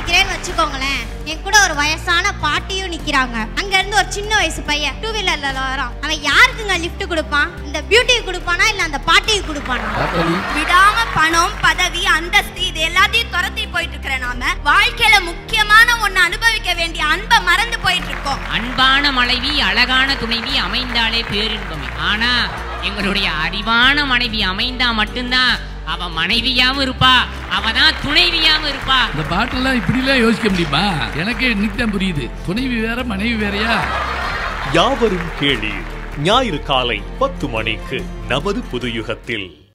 நிக்கிறேன்னு வச்சுக்கோங்களேன் என் கூட ஒரு வயசான பாட்டியும் நிக்கிறாங்க அங்க இருந்து ஒரு சின்ன வயசு பையன் டூ வீலர்ல வரான் அவன் யாருக்குங்க லிஃப்ட் கொடுப்பான் இந்த பியூட்டிக்கு கொடுப்பானா இல்ல அந்த பாட்டிக்கு கொடுப்பானா பார்த்தலி விடாம பணம் பதவி அந்தஸ்து இது எல்லாத்தையும் துரத்தி போயிட்டு இருக்கிற நாம வாழ்க்கையில முக்கியமான ஒண்ணு அனுபவிக்க வேண்டிய அன்பை மறந்து போயிட்டு இருக்கோம் அன்பான மனைவி அழகான துணைவி அமைந்தாலே பேரின்பமே ஆனா எங்களுடைய அறிவான மனைவி அமைந்தா மட்டும்தான் அவ மனைவியாவும் இருப்பா அவ தான் துணைவியாவும் இருப்பா இந்த பாட்டெல்லாம் இப்படிலாம் யோசிக்க முடியுமா எனக்கே இன்னைக்கு தான் புரியுது துணைவி வேற மனைவி வேறயா யாவரும் கேளீர் ஞாயிறு காலை பத்து மணிக்கு நமது புதுயுகத்தில்